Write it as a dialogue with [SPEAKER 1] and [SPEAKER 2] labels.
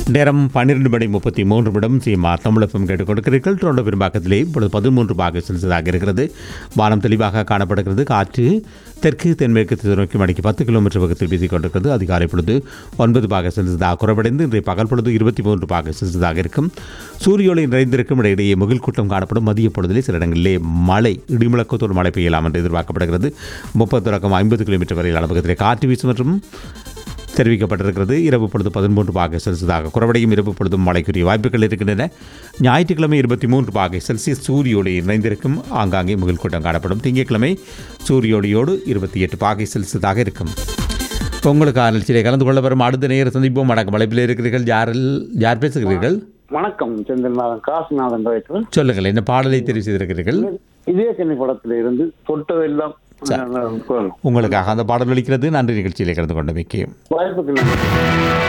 [SPEAKER 1] நேரம் பன்னிரெண்டு மணி முப்பத்தி மூன்று நிமிடம் சீமார் தமிழகம் கேட்டுக்கொண்டிருக்கிறீர்கள் டொரண்டோ பெரும்பாக்கத்திலே இப்பொழுது பதிமூன்று பாக செலுத்ததாக இருக்கிறது வானம் தெளிவாக காணப்படுகிறது காற்று தெற்கு தென்மேற்கு திசை நோக்கி மணிக்கு பத்து கிலோமீட்டர் வேகத்தில் வீசிக் கொண்டிருக்கிறது அதிகாலை பொழுது ஒன்பது பாக செலுத்ததாக குறைவடைந்து இன்றைய பகல் பொழுது இருபத்தி மூன்று பாக செலுத்ததாக இருக்கும் சூரிய ஒளி நிறைந்திருக்கும் இடையிடையே முகில் கூட்டம் காணப்படும் மதிய பொழுதிலே சில இடங்களிலே மழை இடிமுழக்கத்தோடு மழை பெய்யலாம் என்று எதிர்பார்க்கப்படுகிறது முப்பது தொடக்கம் ஐம்பது கிலோமீட்டர் வரையிலான பக்கத்திலே காற்று வீசும் மற்றும் தெரிவிக்கப்பட்டிருக்கிறது இரவு பொழுது பதிமூன்று பாகை செல்சியஸாக குறைவடையும் இரவு பொழுதும் மழைக்குரிய வாய்ப்புகள் இருக்கின்றன ஞாயிற்றுக்கிழமை இருபத்தி மூன்று பாகை செல்சியஸ் சூரிய ஒளி இணைந்திருக்கும் ஆங்காங்கே முகில் கூட்டம் காணப்படும் திங்கட்கிழமை சூரிய ஒளியோடு இருபத்தி எட்டு பாகை செல்சியஸாக இருக்கும் உங்களுக்கான நிகழ்ச்சியிலே கலந்து கொள்ள வரும் அடுத்த நேர சந்திப்போம் வணக்கம் அழைப்பில் இருக்கிறீர்கள் யாரில் யார் பேசுகிறீர்கள்
[SPEAKER 2] வணக்கம் செந்தில்நாதன் காசுநாதன் பேசுறேன்
[SPEAKER 1] சொல்லுங்கள் என்ன பாடலை தெரிவு செய்திருக்கிறீர்கள்
[SPEAKER 2] இதே சென்னை படத்துல இருந்து தொட்டதெல்லாம் குரல்.
[SPEAKER 1] உங்களுக்காக அந்த பாடல் ஒலிக்கிறது நன்றி நிகழ்ச்சியிலே கலந்து கொண்டமைக்கு
[SPEAKER 2] வாய்ப்புக்கு நன்றி